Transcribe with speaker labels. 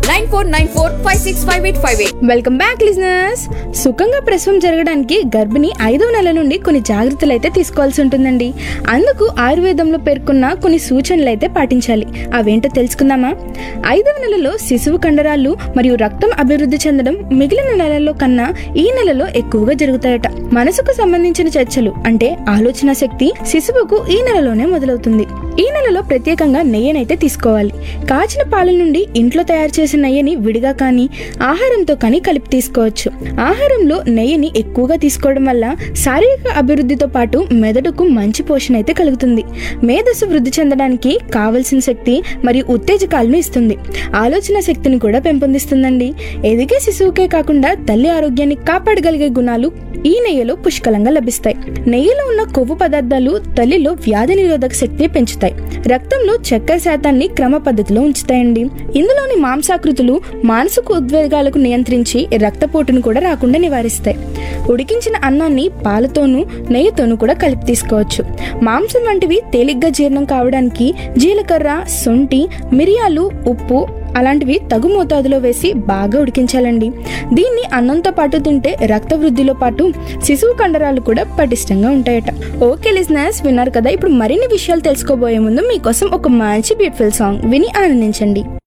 Speaker 1: nine four nine four five six five eight five eight
Speaker 2: welcome back listeners సుఖంగా ప్రసవం జరగడానికి గర్భిణి ఐదవ నెల నుండి కొన్ని జాగ్రత్తలు అయితే తీసుకోవాల్సి ఉంటుందండి అందుకు ఆయుర్వేదంలో పేర్కొన్న కొన్ని సూచనలు అయితే పాటించాలి అవేంటో తెలుసుకుందామా ఐదవ నెలలో శిశువు కండరాలు మరియు రక్తం అభివృద్ధి చెందడం మిగిలిన నెలల్లో కన్నా ఈ నెలలో ఎక్కువగా జరుగుతాయట మనసుకు సంబంధించిన చర్చలు అంటే ఆలోచన శక్తి శిశువుకు ఈ నెలలోనే మొదలవుతుంది ఈ నెలలో ప్రత్యేకంగా నెయ్యనైతే తీసుకోవాలి కాచిన పాల నుండి ఇంట్లో తయారు చేసిన నెయ్యిని విడిగా కానీ ఆహారంతో కానీ కలిపి తీసుకోవచ్చు ఆహారంలో నెయ్యిని ఎక్కువగా తీసుకోవడం వల్ల శారీరక అభివృద్ధితో పాటు మెదడుకు మంచి పోషణ అయితే కలుగుతుంది మేధస్సు వృద్ధి చెందడానికి కావలసిన శక్తి మరియు ఉత్తేజకాలను ఇస్తుంది ఆలోచన శక్తిని కూడా పెంపొందిస్తుందండి ఎదిగే శిశువుకే కాకుండా తల్లి ఆరోగ్యాన్ని కాపాడగలిగే గుణాలు ఈ నెయ్యిలో పుష్కలంగా లభిస్తాయి నెయ్యిలో ఉన్న కొవ్వు పదార్థాలు తల్లిలో వ్యాధి నిరోధక శక్తిని పెంచుతాయి రక్తంలో చక్కెర శాతాన్ని క్రమ పద్ధతిలో ఉంచుతాయండి ఇందులోని మాంసాకృతులు మానసిక ఉద్వేగాలకు నియంత్రించి రక్తపోటును కూడా రాకుండా నివారిస్తాయి ఉడికించిన అన్నాన్ని పాలతోనూ నెయ్యితోనూ కూడా కలిపి తీసుకోవచ్చు మాంసం వంటివి తేలిగ్గా జీర్ణం కావడానికి జీలకర్ర శొంఠి మిరియాలు ఉప్పు అలాంటివి తగు మోతాదులో వేసి బాగా ఉడికించాలండి దీన్ని అన్నంతో పాటు తింటే రక్త వృద్ధిలో పాటు శిశువు కండరాలు కూడా పటిష్టంగా ఉంటాయట ఓకే లిజనర్స్ విన్నారు కదా ఇప్పుడు మరిన్ని విషయాలు తెలుసుకోబోయే ముందు మీకోసం ఒక మంచి బ్యూటిఫుల్ సాంగ్ విని ఆనందించండి